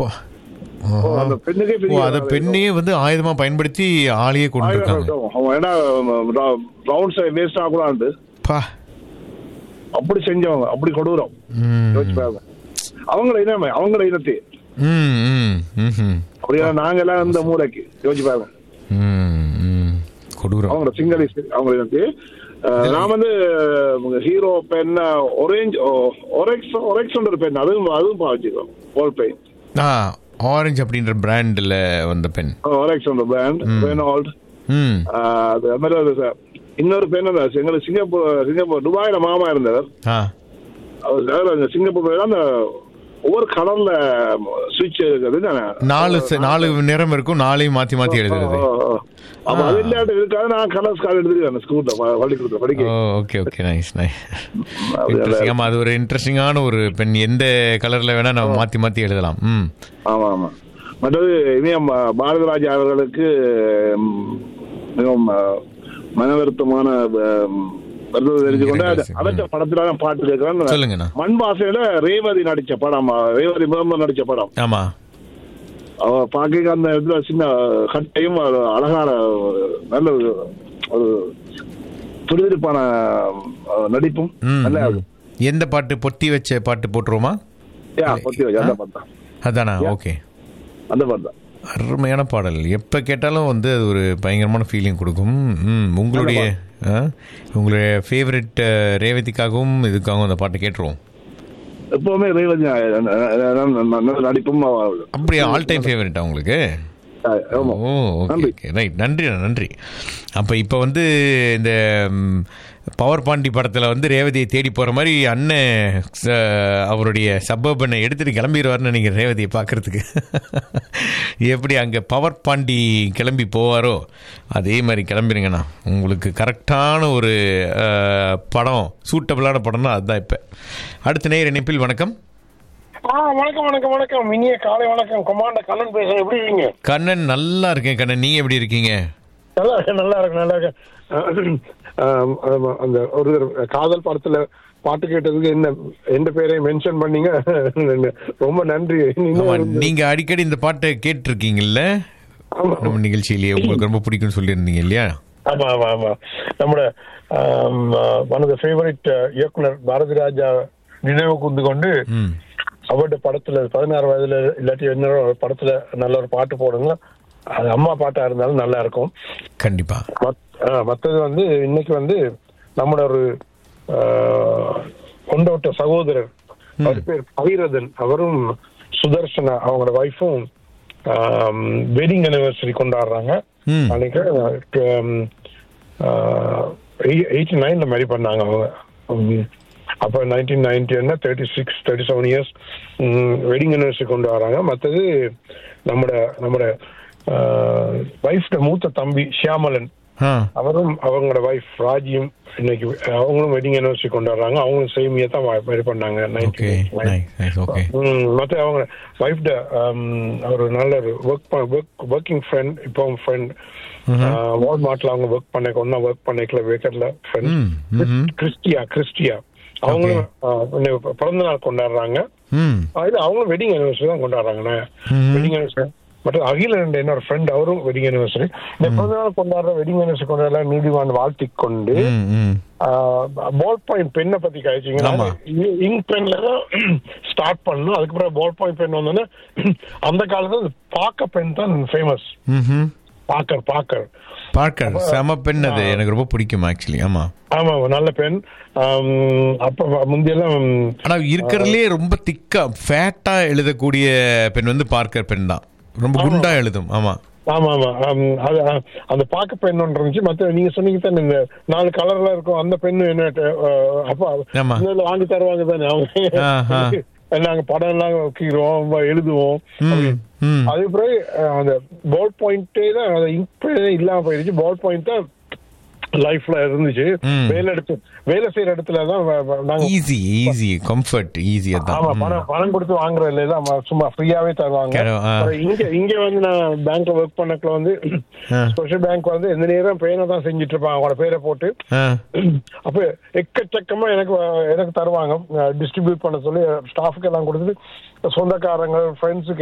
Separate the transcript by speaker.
Speaker 1: பா.
Speaker 2: ஓ, அந்த பெண்ணுக்கே
Speaker 1: ஓ
Speaker 2: பெரிய
Speaker 1: அத பெண்ணையே வந்து ஆயுதமா பயன்படுத்தி ஆளையே கொண்டு இருக்காங்க
Speaker 2: அவன் ஏன்னா ரவுண்ட் சைட் வேஸ்ட் ஆகக்கூடாது
Speaker 1: பா
Speaker 2: அப்படி செஞ்சவங்க அப்படி கொடூரம்
Speaker 1: ம்.
Speaker 2: யோசிச்சு பாருங்க அவங்கள இனமே அவங்கள இனத்தை
Speaker 1: ம், ம், ம்ஹும்.
Speaker 2: அப்படியா நாங்க எல்லாம் இந்த மூளைக்கு யோசிச்சு பாருங்க
Speaker 1: ம், ம். கொடூரம்
Speaker 2: அவங்கள சிங்களி அவங்கள இனத்தை அஹ், நான் வந்து ஹீரோ பென் ஒரேஞ்ச் ஒரெக்ஸ் ஒரெக்ஸ் ஒரு பென் அதுவும் அதுவும் பாவச்சிருக்கோம் போல் பெயின்
Speaker 1: ஆ ஆரஞ்சு அப்படின்ற பிராண்ட்ல வந்த பெண்
Speaker 2: ஒரெக்ஸ் பிராண்ட் பெனால்ட்
Speaker 1: ம்
Speaker 2: அது அது மாதிரி ஒரு ச- இன்னொரு பெண் எங்களுக்கு சிங்கப்பூர் சிங்கப்பூர் துபாயில மாமா இருந்தவர்
Speaker 1: ஆ
Speaker 2: அவர் வேற அந்த சிங்கப்பூர் போய் அந்த ஒவ்வொரு கலர்ல சுவிட்ச் இருக்குது தானே?
Speaker 1: நாலு ச- நாலு நிறம் இருக்கும் நாளையும் மாத்தி மாத்தி எழுதுறது
Speaker 2: ஓ, ஓ, ஓ. அப்ப அது இல்லாட்டி இருக்காது நான் கலர்ஸ் கார்டு எடுத்துருக்கேன் ஸ்கூல்ல பள்ளிக்கூடத்துல
Speaker 1: ஓ
Speaker 2: படிக்க
Speaker 1: ஓகே ஓகே நைஸ் நைஸ்
Speaker 2: அது
Speaker 1: இன்ட்ரெஸ்டிங் ஆமா அது ஒரு இன்ட்ரெஸ்டிங்கான ஒரு பெண் எந்த கலர்ல வேணா நம்ம மாத்தி மாத்தி எழுதலாம் ம்
Speaker 2: ஆமா ஆமா மற்றது இனியம் பாரதிராஜா அவர்களுக்கு ம், மிகவும் அஹ், மன வருத்தமான அஹ், வருத்தத்தை தெரிஞ்சுக்கொண்டு அது-
Speaker 1: இரங்கல்
Speaker 2: அடுத்த படத்துல தான் பாட்டு கேட்கிறேன்
Speaker 1: சொல்லுங்கண்ணா
Speaker 2: மண் வாசையில ரேவதி நடிச்ச படம் ரேவதி முதல்வர் நடிச்ச படம்
Speaker 1: ஆமா
Speaker 2: அவ பாக்க அந்த இடத்துல சின்ன கட்டையும் ஒரு அழகான ஒரு நல்ல ஒரு ஒரு துரிதுப்பான அஹ், நடிப்பும்
Speaker 1: ம்,
Speaker 2: நல்லா
Speaker 1: ம்.
Speaker 2: இருக்கும்
Speaker 1: எந்த பாட்டு பொத்தி வச்ச பாட்டு போட்டுருவோமா
Speaker 2: யா, பொத்தி வச்சு அந்த பாட்டு தான்
Speaker 1: அதானா ஓகே
Speaker 2: அந்த பாட்டு தான்
Speaker 1: அருமையான பாடல் எப்போ கேட்டாலும் வந்து அது ஒரு பயங்கரமான ஃபீலிங் கொடுக்கும் ம் உங்களுடைய ஆ, உங்களுடைய ஃபேவரட் ரேவதிக்காகவும் இதுக்காகவும் அந்த பாட்டு கேட்டுருவோம்
Speaker 2: எப்பவுமே ரேவதி ந- ந- ந- நல்ல நடிப்பும் அவ-
Speaker 1: அப்படியா ஆல் டைம் ஃபேவரட்டா உங்களுக்கு
Speaker 2: அஹ், ஆமா
Speaker 1: ஓ ஓகே
Speaker 2: நன்றி.
Speaker 1: ஓகே ரைட் நன்றி நன்றி அப்போ இப்போ வந்து இந்த ம், பவர் பாண்டி படத்தில் வந்து ரேவதியை தேடி போகிற மாதிரி அண்ணன் ச- அவருடைய சப்பபனை எடுத்துட்டு கிளம்பிடுவார்னு நீங்கள் ரேவதியை பார்க்கறதுக்கு எப்படி அங்கே பவர் பாண்டி கிளம்பி போவாரோ அதே மாதிரி கிளம்பிடுங்கண்ணா உங்களுக்கு கரெக்டான ஒரு அஹ், படம் சூட்டபிளான படம்னா அதுதான் இப்போ அடுத்த நேர் இணைப்பில் வணக்கம்
Speaker 3: ஆ வணக்கம் வணக்கம் வணக்கம் இனிய காலை வணக்கம் கொமாண்டர் கண்ணன் பேசுறேன் எப்படி இருக்கீங்க
Speaker 1: கண்ணன் நல்லா இருக்கேன் கண்ணன் நீங்கள் எப்படி இருக்கீங்க
Speaker 3: நல்லா இருக்கேன் நல்லா இருக்கேன் நல்லா இருக்கேன் ஆம், ஆமா, அந்த ஒரு தடவை காதல் படத்துல பாட்டு கேட்டதுக்கு என்ன எந்த பேரையும் மென்ஷன் பண்ணீங்க ரொம்ப நன்றி நீங்க
Speaker 1: ஆமா நீங்க அடிக்கடி இந்த பாட்டை கேட்டிருக்கீங்கல்ல
Speaker 3: ஆமா
Speaker 1: நம்ம நிகழ்ச்சியிலேயே உங்களுக்கு ரொம்ப பிடிக்கும்னு சொல்லியிருந்தீங்க இல்லையா
Speaker 3: ஆமா ஆமா ஆமா நம்மளோட ஒன் ஆஃப் த ஃபேவரட் இயக்குனர் பாரதி ராஜா நினைவு கூர்ந்து கொண்டு
Speaker 1: ம்
Speaker 3: அவருடைய படத்துல பதினாறு வயதுல இல்லாட்டி இன்னொரு ஒரு படத்துல நல்ல ஒரு பாட்டு போடுங்க அது அம்மா பாட்டா இருந்தாலும் நல்லா இருக்கும்
Speaker 1: கண்டிப்பா
Speaker 3: மத்- ஆ, மத்தது வந்து இன்னைக்கு வந்து நம்மளோட ஒரு ஆ, கொண்டோட்ட சகோதரர் அவர் பேர் பகிரதன் அவரும் சுதர்சனா அவங்களோட ஒய்ஃபும் வெட்டிங் அனிவர்சரி கொண்டாடுறாங்க
Speaker 1: ம்.
Speaker 3: அன்னைக்கு எயிட்டி நைன்ல மாதிரி பண்ணாங்க அவங்க உம், அப்ப நைன்டீன் நைன்டி என்ன thirty six thirty seven years wedding anniversary கொண்டு வராங்க மற்றது நம்மட நம்மட ஒய்ஃப்ட மூத்த தம்பி ஷியாமலன்
Speaker 1: ஆ
Speaker 3: அவரும் அவங்களோட ஒய்ஃப் ராஜியும் இன்னைக்கு அவங்களும் வெட்டிங் அனிவர்சரி கொண்டாடுறாங்க அவங்களும் சேமியா தான் மாதிரி பண்ணாங்க
Speaker 1: ஓகே
Speaker 3: 1999.
Speaker 1: நைஸ் நைஸ் ஓகே
Speaker 3: ம், மத்த அவங்க ஒய்ஃப்ட ஒரு நல்ல ஒரு ஒர்க் ஒர்க் ஒர்க்கிங் ஃப்ரெண்ட் இப்போ ஃப்ரெண்ட் வால்மார்ட்ல அவங்க ஒர்க் பண்ண ஒன்னா ஒர்க் பண்ணிக்கல வேக்கர்ல
Speaker 1: ம்
Speaker 3: ஃப்ரெண்ட்
Speaker 1: ம்ஹும்.
Speaker 3: கிறிஸ்டியா கிறிஸ்டியா அவங்களும் ஆஹ், இன்னைக்கு பிறந்த நாள் கொண்டாடுறாங்க
Speaker 1: ம்
Speaker 3: அது அவங்களும் வெட்டிங் அனிவர்சரி தான் கொண்டாடுறாங்க வெட்டிங் அனிவர்சரி மற்ற அகில ரெண்டு என்னோட ஃப்ரெண்ட் அவரும் வெட்டிங் அனிவர்சரி இந்த பிறந்த நாள் கொண்டாடுற வெட்டிங் அனிவர்சரி கொண்டாடுற நீதிவான் வாழ்த்திக் கொண்டு
Speaker 1: ம் ம்
Speaker 3: பால் பாயிண்ட் பெண்ணை பத்தி கழிச்சிங்கன்னா
Speaker 1: ஆமா.
Speaker 3: இங்க் பென்ல தான் ஸ்டார்ட் பண்ணணும் அதுக்கப்புறம் பால் பாயிண்ட் பென் வந்தோன்னே அந்த காலத்துல பாக்க பென் தான் ஃபேமஸ்
Speaker 1: ம்ஹும்.
Speaker 3: பாக்கர் பாக்கர்
Speaker 1: பார்க்கர் செம பெண் அது எனக்கு ரொம்ப பிடிக்கும் ஆக்சுவலி ஆமா
Speaker 3: ஆமா நல்ல பென் ஆம், அப்ப முந்தியெல்லாம்
Speaker 1: ஆனா இருக்கிறதுலே ரொம்ப திக்கா ஃபேட்டா எழுதக்கூடிய பெண் வந்து பார்க்கர் பெண் தான் ரொம்ப குண்டா எழுதும் ஆமா
Speaker 3: ஆமா ஆமா ஆம், அது ஆ, அந்த பாக்க பென் ஒன்று இருந்துச்சு மத்த நீங்க சொன்னீங்க தானே இந்த நாலு கலர்ல இருக்கும் அந்த பெண்ணு என்ன அஹ், அப்ப
Speaker 1: ஆமா.
Speaker 3: இன்னும் வாங்கி தருவாங்க தானே
Speaker 1: ஆஹா.
Speaker 3: அவங்க நாங்க படம் எல்லாம் வைக்கிறோம் எழுதுவோம்
Speaker 1: ம் ம்
Speaker 3: அது பிறகு அஹ், அந்த பால் பாயிண்டே தான் அந்த இங்க் இல்லாம போயிருச்சு பால் பாயிண்ட் தான் லைஃப்ல இருந்துச்சு
Speaker 1: ம்.
Speaker 3: வேலை எடுத்து வேலை செய்யற இடத்துல தான் வ- வ- நாங்க
Speaker 1: ஈஸி ஈஸி கம்ஃபர்ட் ஈஸி
Speaker 3: ஆமா
Speaker 1: அதான் ம்.
Speaker 3: பணம் பணம் கொடுத்து வாங்குற இல்ல சும்மா ஃப்ரீயாவே தருவாங்க
Speaker 1: கர- ஆ.
Speaker 3: அப்புறம் இங்க இங்க வந்து நான் பேங்க்ல ஒர்க் பண்ணக்குள்ள வந்து
Speaker 1: ஆ.
Speaker 3: ஸ்பெஷல் பேங்க் வந்து எந்த நேரம் பேனை தான் செஞ்சுட்டு இருப்பாங்க அவங்களோட பேரை போட்டு
Speaker 1: ஆ
Speaker 3: அப்ப எக்கச்சக்கமா எனக்கு எனக்கு தருவாங்க டிஸ்ட்ரிபியூட் பண்ண சொல்லி ஸ்டாஃப்க்கு எல்லாம் கொடுத்துட்டு சொந்தக்காரங்க ஃப்ரெண்ட்ஸுக்கு